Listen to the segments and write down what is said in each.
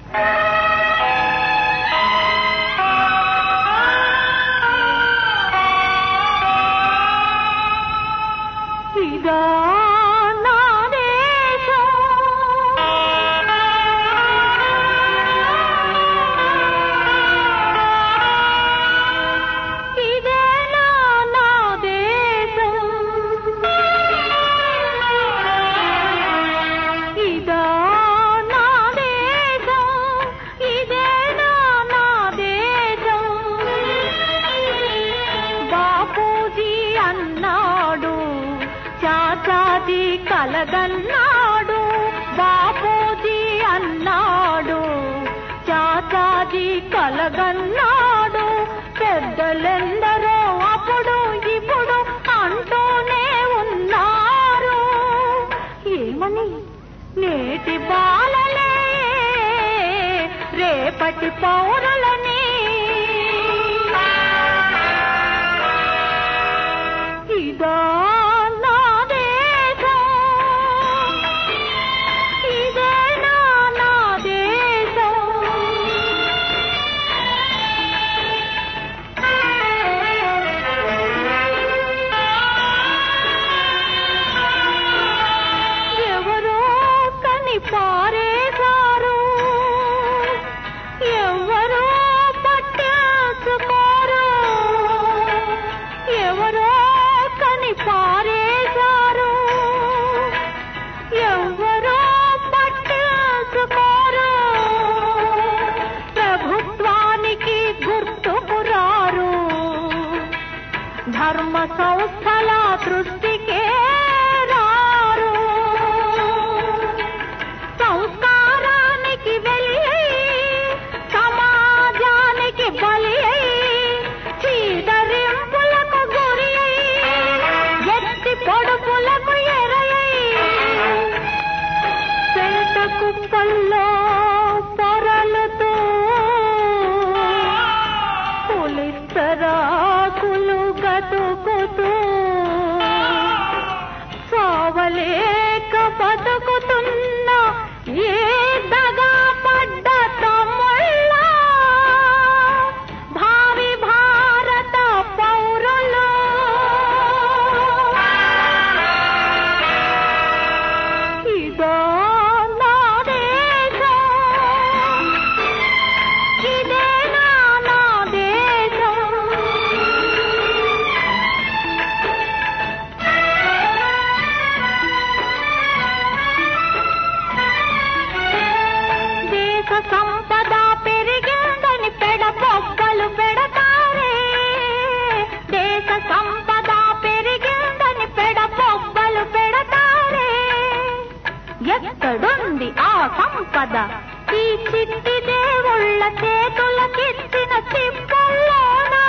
ఇదా నా దేశం ఇదేనా నా దేశం ఇదా నా దేశం ఇదేనా నా దేశం బాపూజీ అన్నాడు చాచాజీ కలగన్నాడు బాపూజీ అన్నాడు చాచాజీ కలగన్నాడు పెద్దలెందరో అప్పుడు ఇప్పుడు అంటూనే ఉన్నారు ఏమని నేటి బాలలే రేపటి పౌరులని ఇదా నా దేశం ఇదేనా నా దేశం ఎవరో కని పారేశారు ఎవరో పట్టేసుకోరు ఎవరో కని పారేశారు ఎవరో పట్టేసుకోరు ప్రభుత్వానికి గుర్తుకురారు ధర్మ సంస్థల దృష్టికే రారు సంస్కారానికి వెళ్ళి సమాజానికి బలి అయి చీదరింపులకు గురి అయి ఎత్తి పొడుపులకు ఎరయై పెంట కుప్పల్లో పొరలుతూ పులిస్తరాకులు గతుకుతూ సావలేక బతుకుతున్న ఏ దగా పడ్డ తమ్ముళ్ళ భావి భారత పౌరులు ఇదో నా దేశం ఇదేనా నా దేశం దేశ సంపద పెరిగిందని పెడబొబ్బలు పెడతారే దేశ సంపద పెరిగిందని పెడబొబ్బలు పెడతారే ఎక్కడుంది ఆ సంపద ఈ చిట్టి దేవుళ్ళ చేతులకిచ్చిన చిప్పల్లోనా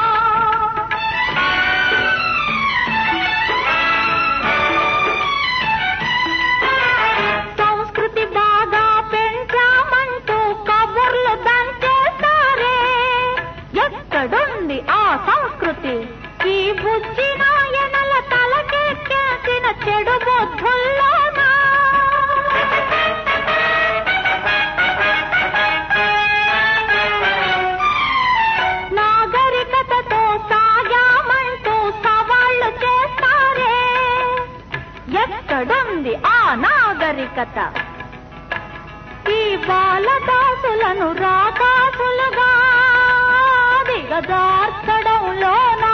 సంస్కృతి బాగా పెంచామంటూ కబుర్లు దంచేస్తారే ఎక్కడుంది ఆ సంస్కృతి ఈ బుజ్జి నాయనల తలకెక్కేసిన చెడు బుద్ధుల్లోనా నాగరికతతో సాగామంటూ సవాళ్లు చేస్తారే ఎక్కడుంది ఆ నాగరికత ఈ బాలదాసులను రాకాసులుగా దిగజార్చడంలోనా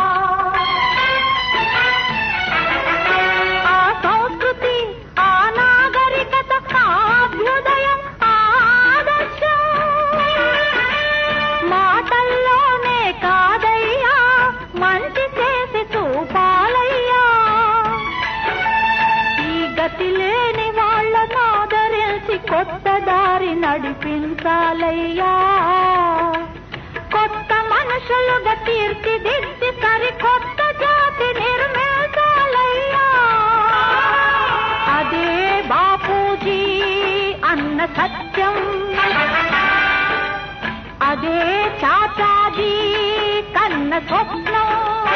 ఆ సంస్కృతి ఆ నాగరికత ఆ అభ్యుదయం ఆ ఆదర్శం మాటల్లోనే కాదయ్యా మంచి చేసి చూపాలయ్యా ఈ గతి లేని వాళ్ళను ఆదరించి కొత్త దారి నడిపించాలయ్యా కొత్త మనుషులుగా తీర్చిదిద్ది సరికొత్త జాతి నిర్మించాలయ్యా అదే బాపూజీ అన్న సత్యం అదే చాచాజీ కన్న స్వప్నం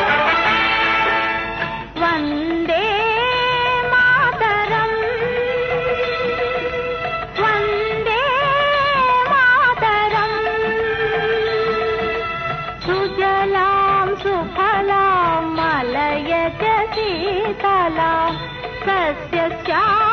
వందే మాతరం వందే సస్య శ్యామల